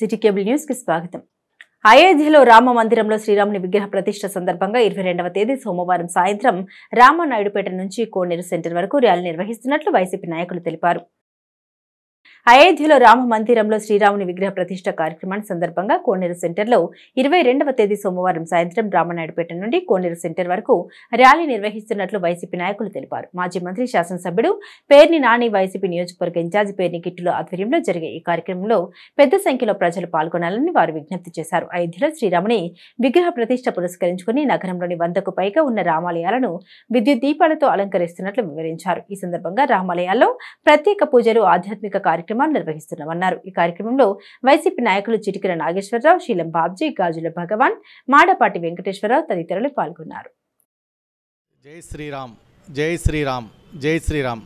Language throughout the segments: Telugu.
సిటీ కేబుల్ న్యూస్ కి స్వాగతం అయోధ్యలో రామ మందిరంలో శ్రీరాముని విగ్రహ ప్రతిష్ట సందర్భంగా ఇరవై రెండవ తేదీ సోమవారం సాయంత్రం రామనాయుడుపేట నుంచి కోనేరు సెంటర్ వరకు ర్యాలీ నిర్వహిస్తున్నట్లు వైసీపీ నాయకులు తెలిపారు అయోధ్యలో రామ మందిరంలో శ్రీరాముని విగ్రహ ప్రతిష్ట కార్యక్రమాన్ని సందర్భంగా కోనేరు సెంటర్లో ఇరవై రెండవ తేదీ సోమవారం సాయంత్రం రామనాయుడుపేట నుండి కోనేరు సెంటర్ వరకు ర్యాలీ నిర్వహిస్తున్నట్లు వైసీపీ నాయకులు తెలిపారు మాజీ మంత్రి శాసనసభ్యుడు పేర్ని నాని వైసీపీ నియోజకవర్గ ఇన్ఛార్జి పేర్ని కిట్టుల ఆధ్వర్యంలో జరిగే ఈ కార్యక్రమంలో పెద్ద సంఖ్యలో ప్రజలు పాల్గొనాలని వారు విజ్ఞప్తి చేశారు అయోధ్యలో శ్రీరాముని విగ్రహ ప్రతిష్ట పురస్కరించుకుని నగరంలోని వందకు పైగా ఉన్న రామాలయాలను విద్యుత్ దీపాలతో అలంకరిస్తున్నట్లు వివరించారు ఈ సందర్భంగా రామాలయాల్లో ప్రత్యేక పూజలు ఆధ్యాత్మిక కార్యక్రమాలు నిర్వహిస్తున్నామన్నారు ఈ కార్యక్రమంలో వైసీపీ నాయకులు చిటికెల నాగేశ్వరరావు శీలం బాబ్జీ గాజుల భగవాన్ మాడపాటి వెంకటేశ్వరరావు తదితరులు పాల్గొన్నారు జై శ్రీరామ్ జై శ్రీరామ్ జై శ్రీరామ్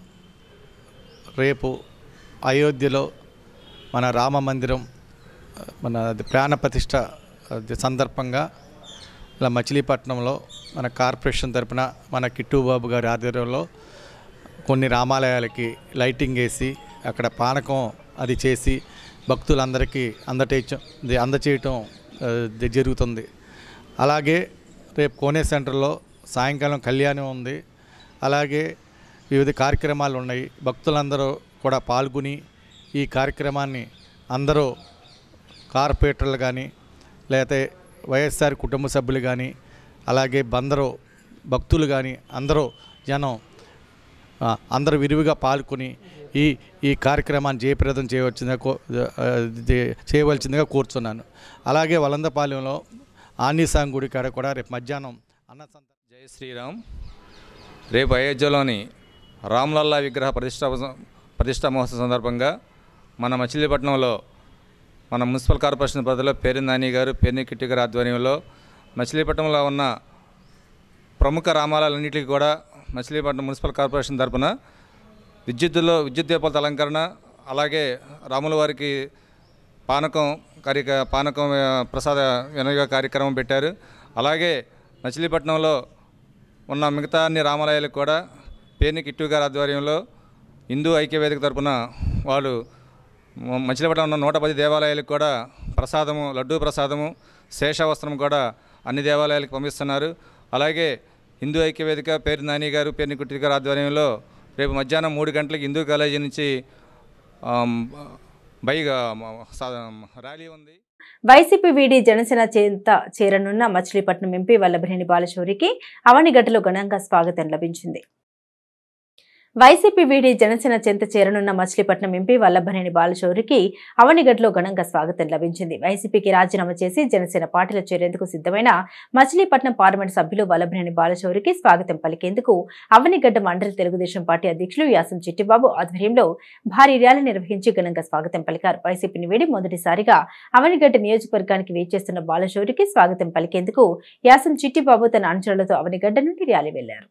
రేపు అయోధ్యలో మన రామ మందిరం మన అది ప్రాణ ప్రతిష్ట అది సందర్భంగా ఇలా మచిలీపట్నంలో మన కార్పొరేషన్ తరపున మన కిట్టు బాబు గారి ఆధ్వర్యంలో కొన్ని రామాలయాలకి లైటింగ్ వేసి అక్కడ పానకం అది చేసి భక్తులందరికీ అందటేయటం ఇది అందచేయటం ఆ, ఇది జరుగుతుంది అలాగే రేపు కోనే సెంటర్లో సాయంకాలం కళ్యాణం ఉంది అలాగే వివిధ కార్యక్రమాలు ఉన్నాయి భక్తులందరూ కూడా పాల్గొని ఈ కార్యక్రమాన్ని అందరూ కార్పొరేటర్లు కానీ లేకపోతే వైఎస్ఆర్ కుటుంబ సభ్యులు కానీ అలాగే బందరూ భక్తులు కానీ అందరూ జనం ఆ, అందరూ విరివిగా పాల్గొని ఈ ఈ కార్యక్రమాన్ని జయప్రదం చేయవలసిందిగా కో ఆ, జే- చేయవలసిందిగా కోరుచున్నాను అలాగే వలందపాలెంలో ఆంజనేయస్వామి గుడి కాడ కూడా రేపు మధ్యాహ్నం అన్న సంత జై శ్రీరామ్ రేపు అయోధ్యలోని రామ్లల్లా విగ్రహ ప్రతిష్ట ప్రతిష్టా మహోత్సవం సందర్భంగా మన మచిలీపట్నంలో మన మున్సిపల్ కార్పొరేషన్ పరిధిలో పేరు నాని గారు పేర్ని కిట్టి గారి ఆధ్వర్యంలో మచిలీపట్నంలో ఉన్న ప్రముఖ రామాలన్నింటికి కూడా మచిలీపట్నం మున్సిపల్ కార్పొరేషన్ తరపున విద్యుత్తులో విద్యుత్ దీపాలతో అలంకరణ అలాగే రాముల వారికి పానకం కార్యక పానకం ఆ, ప్రసాద వినియోగ కార్యక్రమం పెట్టారు అలాగే మచిలీపట్నంలో ఉన్న మిగతా అన్ని రామాలయాలకు కూడా పేర్ని కిట్టు గారి ఆధ్వర్యంలో హిందూ ఐక్యవేదిక తరపున వాళ్ళు మ- మచిలీపట్నం ఉన్న నూట పది దేవాలయాలకు కూడా ప్రసాదము లడ్డూ ప్రసాదము శేషవస్త్రం కూడా అన్ని దేవాలయాలకు పంపిస్తున్నారు అలాగే హిందూ ఐక్యవేదిక పేరు నాని గారు పేరుని కుట్టి గారి ఆధ్వర్యంలో రేపు మధ్యాహ్నం మూడు గంటలకు హిందూ కాలేజీ నుంచి ఆమ్, బైగా సా- ర్యాలీ ఉంది వైసీపీ వీడి జనసేన చేత చేరనున్న మచిలీపట్నం ఎంపీ వల్లభనేని బాలశౌరికి అవనిగడ్డలో ఘనంగా స్వాగతం లభించింది వైసీపీ వీడి జనసేన చెంత చేరనున్న మచిలీపట్నం ఎంపీ వల్లభనేని బాలశౌరికి అవనిగడ్లో ఘనంగా స్వాగతం లభించింది వైసీపీకి రాజీనామా చేసి జనసేన పార్టీలో చేరేందుకు సిద్ధమైన మచిలీపట్నం పార్లమెంట్ సభ్యులు వల్లభనేని బాలశౌరికి స్వాగతం పలికేందుకు అవనిగడ్డ మండలి తెలుగుదేశం పార్టీ అధ్యక్షులు యాసం చిట్టిబాబు ఆధ్వర్యంలో భారీ ర్యాలీ నిర్వహించి ఘనంగా స్వాగతం పలికారు వైసీపీని వీడి మొదటిసారిగా అవనిగడ్డ నియోజకవర్గానికి వేచేస్తున్న బాలశౌరికి స్వాగతం పలికేందుకు యాసం చిట్టిబాబు తన అనుచరులతో అవనిగడ్డ నుండి ర్యాలీ వెళ్లారు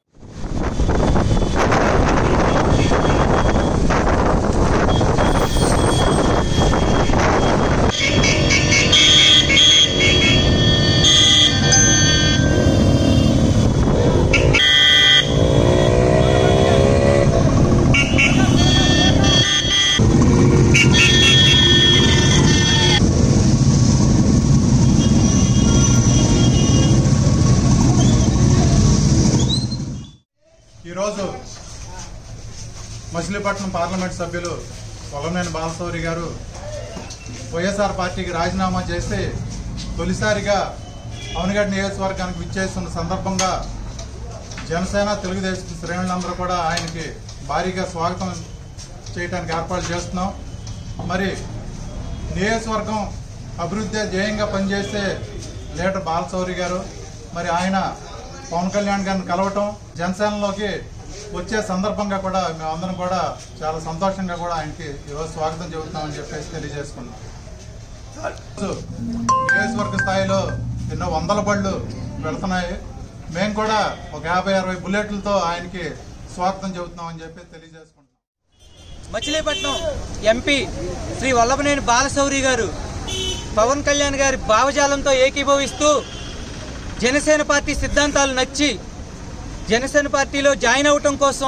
ఈరోజు మచిలీపట్నం పార్లమెంట్ సభ్యులు పొలమనేని బాలశౌరి గారు వైఎస్ఆర్ పార్టీకి రాజీనామా చేసి తొలిసారిగా అవనగడ్డ నియోజకవర్గానికి విచ్చేస్తున్న సందర్భంగా జనసేన తెలుగుదేశం శ్రేణులందరూ కూడా ఆయనకి భారీగా స్వాగతం చేయడానికి ఏర్పాటు చేస్తున్నాం మరి నియోజకవర్గం అభివృద్ధి ధ్యేయంగా పనిచేసే లీడర్ బాలశౌరి గారు మరి ఆయన పవన్ కళ్యాణ్ గారిని కలవటం జనసేనలోకి వచ్చే సందర్భంగా కూడా మేమందరం కూడా చాలా సంతోషంగా కూడా ఆయనకి ఈరోజు స్వాగతం చెబుతున్నామని చెప్పేసి తెలియజేసుకున్నాం ఈరోజు నియోజకవర్గ స్థాయిలో ఎన్నో వందల బళ్ళు వెళుతున్నాయి మేము కూడా ఒక యాభై అరవై బుల్లెట్లతో ఆయనకి స్వాగతం చెబుతున్నామని చెప్పి తెలియజేసుకుంటున్నాం మచిలీపట్నం ఎంపీ శ్రీ వల్లభనేని బాలశౌరి గారు పవన్ కళ్యాణ్ గారి భావజాలంతో ఏకీభవిస్తూ జనసేన పార్టీ సిద్ధాంతాలు నచ్చి జనసేన పార్టీలో జాయిన్ అవటం కోసం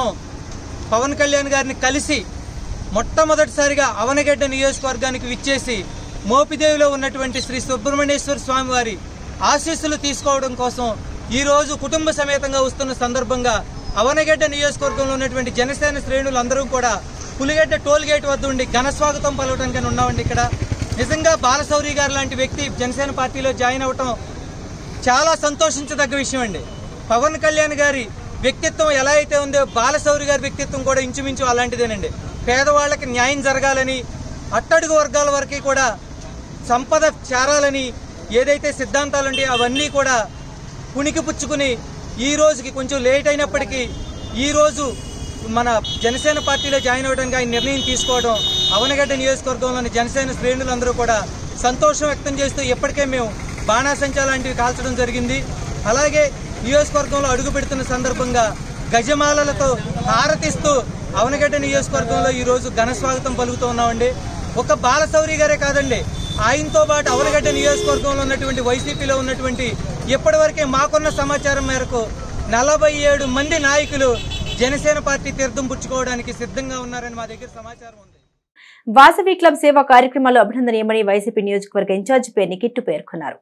పవన్ కళ్యాణ్ గారిని కలిసి మొట్టమొదటిసారిగా అవనగడ్డ నియోజకవర్గానికి విచ్చేసి మోపిదేవిలో ఉన్నటువంటి శ్రీ సుబ్రహ్మణ్యేశ్వర స్వామి వారి ఆశీస్సులు తీసుకోవడం కోసం ఈ రోజు కుటుంబ సమేతంగా వస్తున్న సందర్భంగా అవనగడ్డ నియోజకవర్గంలో ఉన్నటువంటి జనసేన శ్రేణులు అందరూ కూడా పులిగడ్డ టోల్ గేట్ వద్ద ఉండి ఘన స్వాగతం పలవడానికి ఉన్నామండి ఇక్కడ నిజంగా బాలశౌరి గారు లాంటి వ్యక్తి జనసేన పార్టీలో జాయిన్ అవటం చాలా సంతోషించదగ్గ విషయం అండి పవన్ కళ్యాణ్ గారి వ్యక్తిత్వం ఎలా అయితే ఉందో బాలశౌరి గారి వ్యక్తిత్వం కూడా ఇంచుమించు అలాంటిదేనండి పేదవాళ్ళకి న్యాయం జరగాలని అట్టడుగు వర్గాల వరకు కూడా సంపద చేరాలని ఏదైతే సిద్ధాంతాలు ఉంటాయో అవన్నీ కూడా పుణికి పుచ్చుకుని ఈ రోజుకి కొంచెం లేట్ అయినప్పటికీ ఈ రోజు మన జనసేన పార్టీలో జాయిన్ అవ్వడానికి ఆయన నిర్ణయం తీసుకోవడం అవనగడ్డ నియోజకవర్గంలోని జనసేన శ్రేణులందరూ కూడా సంతోషం వ్యక్తం చేస్తూ ఇప్పటికే మేము బాణాసంచా లాంటివి కాల్చడం జరిగింది అలాగే నియోజకవర్గంలో అడుగు పెడుతున్న సందర్భంగా గజమాలలతో హారతిస్తూ అవనగడ్డ నియోజకవర్గంలో ఈ రోజు ఘన స్వాగతం పలుకుతూ ఉన్నామండి ఒక బాలశౌరి గారే కాదండి ఆయనతో పాటు అవనగడ్డ నియోజకవర్గంలో ఉన్నటువంటి వైసీపీలో ఉన్నటువంటి ఇప్పటివరకే మాకున్న సమాచారం మేరకు నలభై ఏడు మంది నాయకులు జనసేన పార్టీ తీర్థం పుచ్చుకోవడానికి సిద్ధంగా ఉన్నారని మా దగ్గర సమాచారం ఉంది వాసవి క్లబ్ సేవా కార్యక్రమాలు అభినందనీయమని వైసీపీ నియోజకవర్గ ఇన్ఛార్జి పేర్ని కిట్టు పేర్కొన్నారు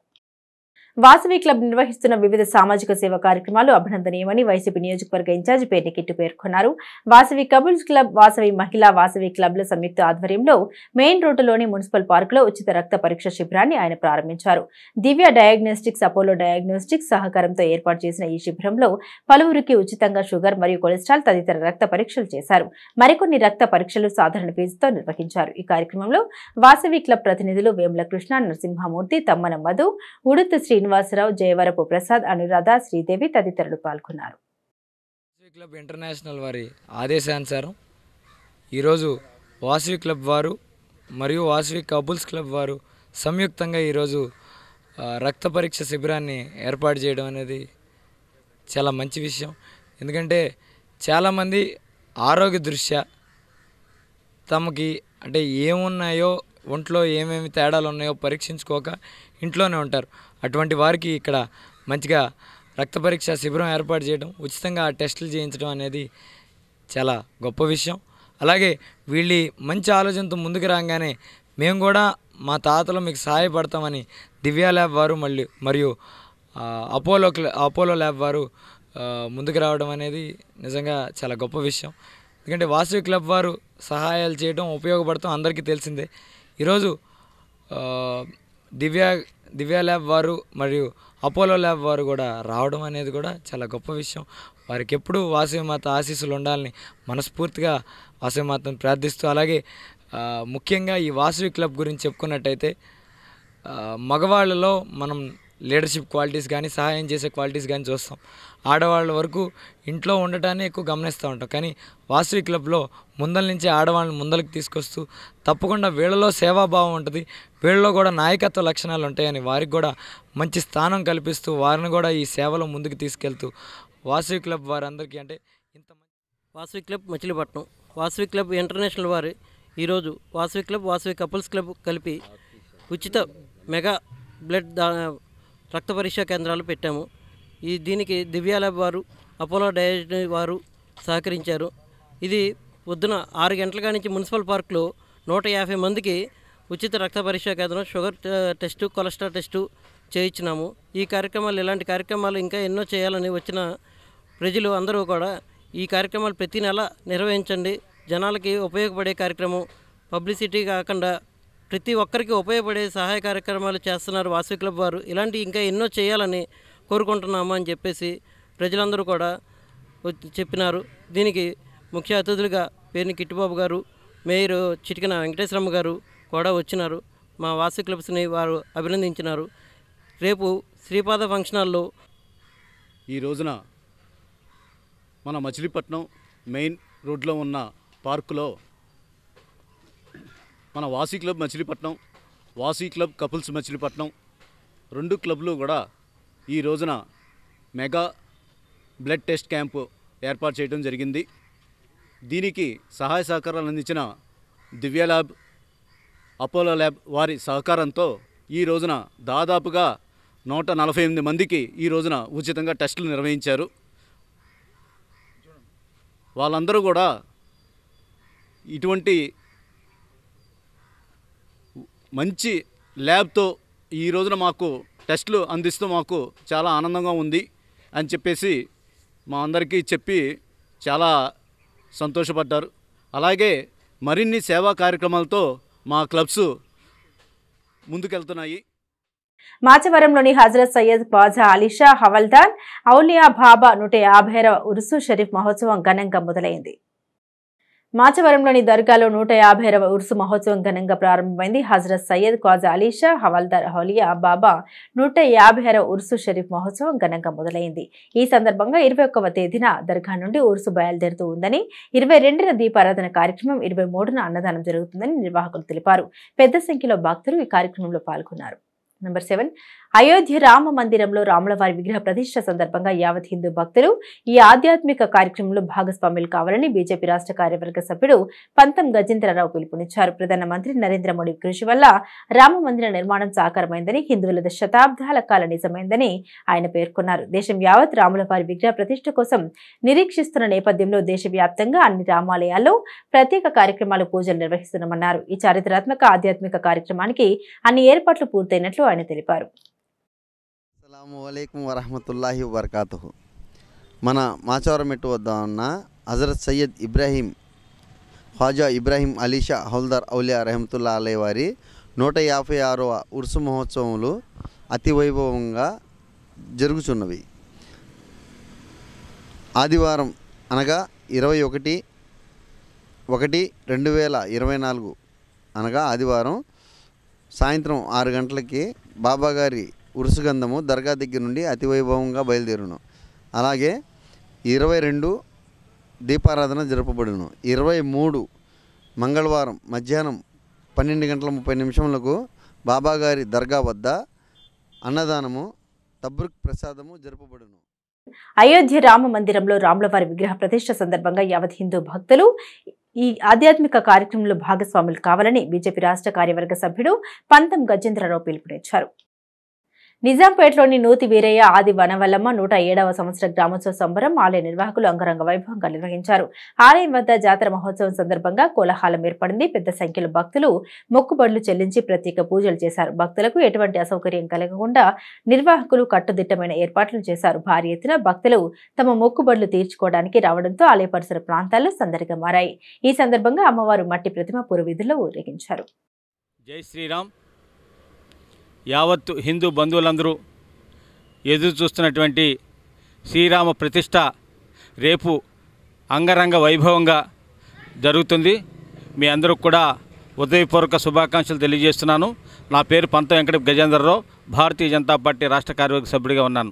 వాసవి క్లబ్ నిర్వహిస్తున్న వివిధ సామాజిక సేవా కార్యక్రమాలు అభినందనీయమని వైసీపీ నియోజకవర్గ ఇన్ఛార్జి పేర్ని కిట్టు పేర్కొన్నారు వాసవి కబుల్స్ క్లబ్ వాసవి మహిళా వాసవి క్లబ్ల సంయుక్త ఆధ్వర్యంలో మెయిన్ రోడ్డులోని మున్సిపల్ పార్కులో ఉచిత రక్త పరీక్ష శిబిరాన్ని ఆయన ప్రారంభించారు దివ్య డయాగ్నోస్టిక్స్ అపోలో డయాగ్నోస్టిక్స్ సహకారంతో ఏర్పాటు చేసిన ఈ శిబిరంలో పలువురికి ఉచితంగా షుగర్ మరియు కొలెస్ట్రాల్ తదితర రక్త పరీక్షలు చేశారు మరికొన్ని రక్త పరీక్షలు సాధారణ ఫీజుతో నిర్వహించారు ఈ కార్యక్రమంలో వాసవి క్లబ్ ప్రతినిధులు వేముల కృష్ణ నరసింహమూర్తి తమ్మన మధు ఉడుతు శ్రీనివాసరావు జయవరపు ప్రసాద్ అనురాధ శ్రీదేవి తదితరులు పాల్గొన్నారు వాసవి క్లబ్ ఇంటర్నేషనల్ వారి ఆదేశానుసారం ఈరోజు వాసవి క్లబ్ వారు మరియు వాసవి కపుల్స్ క్లబ్ వారు సంయుక్తంగా ఈరోజు ఆ, రక్త పరీక్ష శిబిరాన్ని ఏర్పాటు చేయడం అనేది చాలా మంచి విషయం ఎందుకంటే చాలామంది ఆరోగ్య దృష్ట్యా తమకి అంటే ఏమున్నాయో ఒంట్లో ఏమేమి తేడాలు ఉన్నాయో పరీక్షించుకోక ఇంట్లోనే ఉంటారు అటువంటి వారికి ఇక్కడ మంచిగా రక్త పరీక్ష శిబిరం ఏర్పాటు చేయడం ఉచితంగా ఆ టెస్టులు చేయించడం అనేది చాలా గొప్ప విషయం అలాగే వీళ్ళి మంచి ఆలోచనతో ముందుకు రాగానే మేము కూడా మా తాతలు మీకు సహాయపడతామని దివ్య ల్యాబ్ వారు మళ్ళీ మరియు ఆ, అపోలో క్ల- అపోలో ల్యాబ్ వారు ఆ, ముందుకు రావడం అనేది నిజంగా చాలా గొప్ప విషయం ఎందుకంటే వాసవి క్లబ్ వారు సహాయాలు చేయడం ఉపయోగపడటం అందరికీ తెలిసిందే ఈరోజు ఆ, దివ్య దివ్య ల్యాబ్ వారు మరియు అపోలో ల్యాబ్ వారు కూడా రావడం అనేది కూడా చాలా గొప్ప విషయం వారికి ఎప్పుడూ వాసవి మాత ఆశీస్సులు ఉండాలని మనస్ఫూర్తిగా వాసవి మాతను ప్రార్థిస్తూ అలాగే ఆ, ముఖ్యంగా ఈ వాసవి క్లబ్ గురించి చెప్పుకున్నట్టయితే ఆ, మగవాళ్ళలో మనం లీడర్షిప్ క్వాలిటీస్ కానీ సహాయం చేసే క్వాలిటీస్ కానీ చూస్తాం ఆడవాళ్ళ వరకు ఇంట్లో ఉండటాన్ని ఎక్కువ గమనిస్తూ ఉంటాం కానీ వాసవి క్లబ్లో ముందల నుంచి ఆడవాళ్ళని ముందలకి తీసుకొస్తూ తప్పకుండా వీళ్ళలో సేవాభావం ఉంటుంది వీళ్ళలో కూడా నాయకత్వ లక్షణాలు ఉంటాయని వారికి కూడా మంచి స్థానం కల్పిస్తూ వారిని కూడా ఈ సేవలో ముందుకు తీసుకెళ్తూ వాసవి క్లబ్ వారందరికీ అంటే ఇంత మంచి Vasavi club Machilipatnam Vasavi club international వారి ఈరోజు Vasavi club Vasavi couples club కలిపి ఉచిత మెగా బ్లడ్ దా రక్త పరీక్షా కేంద్రాలు పెట్టాము ఈ దీనికి దివ్య ల్యాబ్ వారు అపోలో డయాజనీ వారు సహకరించారు ఇది పొద్దున ఆరు గంటల కాడి నుంచి మున్సిపల్ పార్క్లో నూట యాభై మందికి ఉచిత రక్త పరీక్షా కేంద్రం షుగర్ ట- టెస్టు కొలెస్ట్రాల్ టెస్టు చేయించినాము ఈ కార్యక్రమాలు ఇలాంటి కార్యక్రమాలు ఇంకా ఎన్నో చేయాలని వచ్చిన ప్రజలు అందరూ కూడా ఈ కార్యక్రమాలు ప్రతి నెల నిర్వహించండి జనాలకి ఉపయోగపడే కార్యక్రమం పబ్లిసిటీ కాకుండా ప్రతి ఒక్కరికి ఉపయోగపడే సహాయ కార్యక్రమాలు చేస్తున్నారు వాసవి క్లబ్ వారు ఇలాంటి ఇంకా ఎన్నో చేయాలని కోరుకుంటున్నాము అని చెప్పేసి ప్రజలందరూ కూడా వచ్చి చెప్పినారు దీనికి ముఖ్య అతిథులుగా పేరుని కిట్టుబాబు గారు మేయర్ చిటికన వెంకటేశ్వరమ్మ గారు కూడా వచ్చినారు మా వాసవి క్లబ్స్ని వారు అభినందించినారు రేపు శ్రీపాద ఫంక్షన్ హాల్లో ఈ రోజున మన మచిలీపట్నం మెయిన్ రోడ్లో ఉన్న పార్కులో మన Vasavi club Machilipatnam Vasavi club couples Machilipatnam రెండు క్లబ్లు కూడా ఈ రోజున మెగా బ్లడ్ టెస్ట్ క్యాంపు ఏర్పాటు చేయడం జరిగింది దీనికి సహాయ సహకారాలు అందించిన దివ్య ల్యాబ్ అపోలో ల్యాబ్ వారి సహకారంతో ఈ రోజున దాదాపుగా నూట నలభై ఎనిమిది మందికి ఈ రోజున ఉచితంగా టెస్టులు నిర్వహించారు వాళ్ళందరూ కూడా ఇటువంటి మంచి ల్యాబ్తో ఈ రోజున మాకు టెస్టులు అందిస్తూ మాకు చాలా ఆనందంగా ఉంది అని చెప్పేసి మా అందరికీ చెప్పి చాలా సంతోషపడ్డారు అలాగే మరిన్ని సేవా కార్యక్రమాలతో మా క్లబ్స్ ముందుకెళ్తున్నాయి మాచవరంలోని హజరత్ సయ్యద్ బాజా అలీషా హవల్దార్ ఔలియా బాబా నూట యాభైవ ఉరుసు షరీఫ్ మహోత్సవం ఘనంగా మొదలైంది మాచవరంలోని దర్గాలో నూట యాభైవ ఉరుసు మహోత్సవం ఘనంగా ప్రారంభమైంది హజరత్ సయ్యద్ ఖ్వాజా అలీషా హవల్దార్ హౌలియా బాబా నూట యాభైవ ఉరుసు షరీఫ్ మహోత్సవం ఘనంగా మొదలైంది ఈ సందర్భంగా ఇరవై ఒక్కవ తేదీన దర్గా నుండి ఉరుసు బయలుదేరుతూ ఉందని ఇరవై రెండున దీపారాధన కార్యక్రమం ఇరవై మూడున అన్నదానం జరుగుతుందని నిర్వాహకులు తెలిపారు పెద్ద సంఖ్యలో భక్తులు ఈ కార్యక్రమంలో పాల్గొన్నారు నంబర్ సెవెన్ అయోధ్య రామ మందిరంలో రాములవారి విగ్రహ ప్రతిష్ట సందర్భంగా యావత్ హిందూ భక్తులు ఈ ఆధ్యాత్మిక కార్యక్రమంలో భాగస్వాములు కావాలని బీజేపీ రాష్ట్ర కార్యవర్గ సభ్యుడు పంతం గజేంద్రరావు పిలుపునిచ్చారు ప్రధానమంత్రి నరేంద్ర మోడీ కృషి వల్ల రామ మందిర నిర్మాణం సాకారమైందని హిందువుల శతాబ్దాల కాల నిజమైందని ఆయన పేర్కొన్నారు దేశం యావత్ రాములవారి విగ్రహ ప్రతిష్ట కోసం నిరీక్షిస్తున్న నేపథ్యంలో దేశవ్యాప్తంగా అన్ని రామాలయాల్లో ప్రత్యేక కార్యక్రమాలు పూజలు నిర్వహిస్తున్నామన్నారు ఈ చారిత్రాత్మక ఆధ్యాత్మిక కార్యక్రమానికి అన్ని ఏర్పాట్లు పూర్తయినట్లు ఆయన తెలిపారు అస్సలం వరహమతుల్లాహి వబర్కాతు మన మాచవరం మెట్టు వద్ద ఉన్న హజరత్ సయ్యద్ ఇబ్రాహీం ఖ్వాజా ఇబ్రాహీం అలీషా హౌల్దార్ ఔలియా రహమతుల్లా అలై వారి నూట యాభై ఆరవ ఉరుసు మహోత్సవములు అతి వైభవంగా జరుగుచున్నవి ఆదివారం అనగా ఇరవై ఒకటి ఒకటి రెండు వేల ఇరవై నాలుగు అనగా ఆదివారం సాయంత్రం ఆరు గంటలకి బాబాగారి ఉరుసుగంధము దర్గా దగ్గర నుండి అతి వైభవంగా బయలుదేరును అలాగే ఇరవై రెండు దీపారాధన జరపబడును ఇరవై మూడు మంగళవారం మధ్యాహ్నం పన్నెండు గంటల ముప్పై నిమిషములకు బాబాగారి దర్గా వద్ద అన్నదానము తబ్రుక్ ప్రసాదము జరపబడును అయోధ్య రామ మందిరంలో రాములవారి విగ్రహ ప్రతిష్ట సందర్భంగా యావత్ హిందూ భక్తులు ఈ ఆధ్యాత్మిక కార్యక్రమంలో భాగస్వాములు కావాలని బీజేపీ రాష్ట్ర కార్యవర్గ సభ్యుడు పంతం గజేంద్రరావు పిలుపునిచ్చారు నిజాంపేటలోని నూతి వీరయ్య ఆది వనవల్లమ్మ నూట ఏడవ సంవత్సర గ్రామోత్సవ సంబరం ఆలయ నిర్వాహకులు అంగరంగ వైభవంగా నిర్వహించారు ఆలయం వద్ద జాతర మహోత్సవం సందర్భంగా కోలాహలం ఏర్పడింది పెద్ద సంఖ్యలో భక్తులు మొక్కుబడులు చెల్లించి ప్రత్యేక పూజలు చేశారు భక్తులకు ఎటువంటి అసౌకర్యం కలగకుండా నిర్వాహకులు కట్టుదిట్టమైన ఏర్పాట్లు చేశారు భారీ ఎత్తున భక్తులు తమ మొక్కుబడులు తీర్చుకోవడానికి రావడంతో ఆలయ పరిసర ప్రాంతాల్లో సందడిగా మారాయి ఈ సందర్భంగా అమ్మవారు మట్టి ప్రతిమ పురవీధుల్లో ఊరేగించారు జై శ్రీరామ్ యావత్తు హిందూ బంధువులందరూ ఎదురు చూస్తున్నటువంటి శ్రీరామ ప్రతిష్ట రేపు అంగరంగ వైభవంగా జరుగుతుంది మీ అందరూ కూడా ఉదయపూర్వక శుభాకాంక్షలు తెలియజేస్తున్నాను నా పేరు పంత వెంకట గజేంద్రరావు భారతీయ జనతా పార్టీ రాష్ట్ర కార్యవర్గ సభ్యుడిగా ఉన్నాను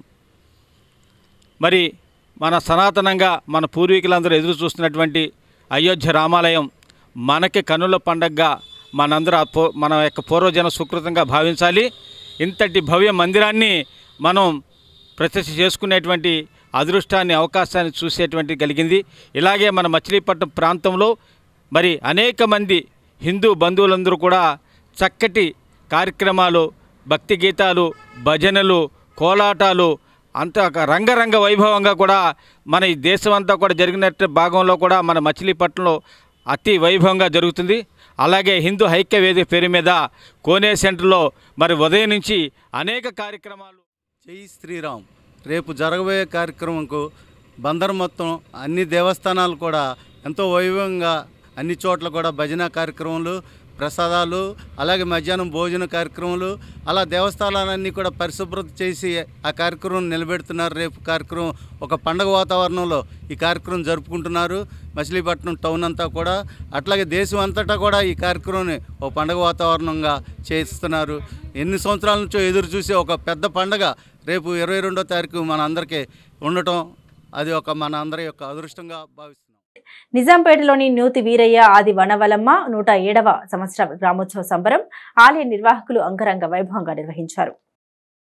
మరి మన సనాతనంగా మన పూర్వీకులందరూ ఎదురు చూస్తున్నటువంటి అయోధ్య రామాలయం మనకి కనుల పండగగా మనందరూ ఆ పూ- మన యొక్క పూర్వజన సుకృతంగా భావించాలి ఇంతటి భవ్య మందిరాన్ని మనం ప్రతిష్ఠ చేసుకునేటువంటి అదృష్టాన్ని అవకాశాన్ని చూసేటువంటి కలిగింది ఇలాగే మన మచిలీపట్నం ప్రాంతంలో మరి అనేక మంది హిందూ బంధువులందరూ కూడా చక్కటి కార్యక్రమాలు భక్తి గీతాలు భజనలు కోలాటాలు అంత ఒక రంగరంగ వైభవంగా కూడా మన ఈ దేశం అంతా కూడా జరిగినట్టు భాగంలో కూడా మన మచిలీపట్నంలో అతి వైభవంగా జరుగుతుంది అలాగే హిందూ ఐక్య వేదిక పేరు మీద కోనే సెంటర్లో మరి ఉదయం నుంచి అనేక కార్యక్రమాలు జై శ్రీరామ్ రేపు జరగబోయే కార్యక్రమంకు బందర్ మొత్తం అన్ని దేవస్థానాలు కూడా ఎంతో వైభవంగా అన్ని చోట్ల కూడా భజన కార్యక్రమాలు ప్రసాదాలు అలాగే మధ్యాహ్నం భోజన కార్యక్రమాలు అలా దేవస్థానాలన్నీ కూడా పరిశుభ్రత చేసి ఆ కార్యక్రమం నిలబెడుతున్నారు రేపు కార్యక్రమం ఒక పండగ వాతావరణంలో ఈ కార్యక్రమం జరుపుకుంటున్నారు మచిలీపట్నం టౌన్ అంతా కూడా అట్లాగే దేశం అంతటా కూడా ఈ కార్యక్రమాన్ని ఒక పండగ వాతావరణంగా చేస్తున్నారు ఎన్ని సంవత్సరాల నుంచో ఎదురు చూసే ఒక పెద్ద పండగ రేపు ఇరవై రెండో తారీఖు మన అందరికీ ఉండటం అది ఒక మన అందరి యొక్క అదృష్టంగా భావిస్తున్నాం నిజాంపేటలోని నూతి వీరయ్య ఆది వనవలమ్మ నూట ఏడవ సంవత్సర గ్రామోత్సవ సంబరం ఆలయ నిర్వాహకులు అంగరంగ వైభవంగా నిర్వహించారు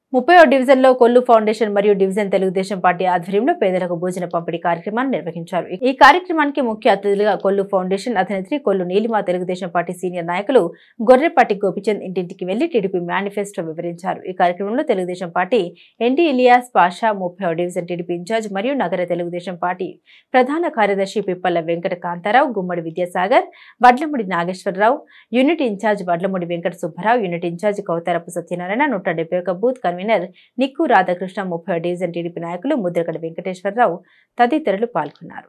ముప్పై డివిజన్లో కొల్లు ఫౌండేషన్ మరియు డివిజన్ తెలుగుదేశం పార్టీ ఆధ్వర్యంలో పేదలకు భోజన పంపిణీ కార్యక్రమాన్ని నిర్వహించారు ఈ కార్యక్రమానికి ముఖ్య అతిథులుగా కొల్లు ఫౌండేషన్ అధినేత్రి కొల్లు నీలిమా తెలుగుదేశం పార్టీ సీనియర్ నాయకులు గొర్రెపాటి గోపిచంద్ ఇంటింటికి వెళ్లి టీడీపీ మేనిఫెస్టో వివరించారు ఈ కార్యక్రమంలో తెలుగుదేశం పార్టీ ఎన్టీ ఇలియాస్ పాషా ముప్పై డివిజన్ టీడీపీ ఇన్ఛార్జ్ మరియు నగర తెలుగుదేశం పార్టీ ప్రధాన కార్యదర్శి Pippalla Venkata Kantharao Gummadi Vidyasagar Vadlamudi Nageswararao unit incharge Vadlamudi Venkata Subbarao unit incharge Kautharapu Satyanarayana నూట డెబ్బై ఒక బూత్ కన్వీనర్ నిక్కు రాధాకృష్ణ ముప్పై డివిజన్ టీడీపీ నాయకులు ముద్రగడ వెంకటేశ్వరరావు తదితరులు పాల్గొన్నారు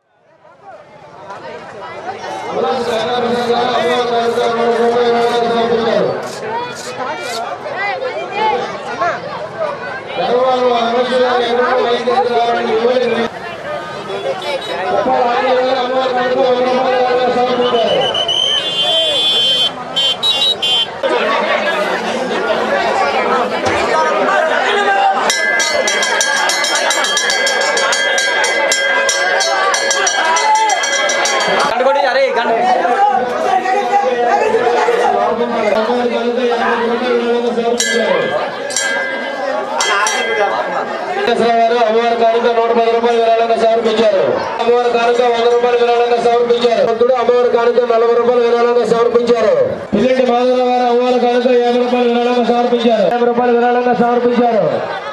గారు అమ్మవారి కానుక నూట పది రూపాయలు విరాళంగా సమర్పించారు అమ్మవారి కానుక వంద రూపాయలు విరాళంగా సమర్పించారు భక్తుడు అమ్మవారి కానుక నలభై రూపాయలు విరాళంగా సమర్పించారు పిల్లటి మాధవ గారు అమ్మవారి కానుక యాభై రూపాయలు విరాళంగా సమర్పించారు యాభై రూపాయలు విరాళంగా సమర్పించారు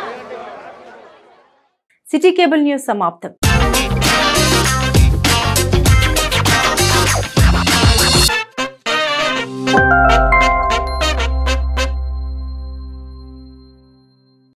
సిటీ కేబుల్ న్యూస్ సమాప్తం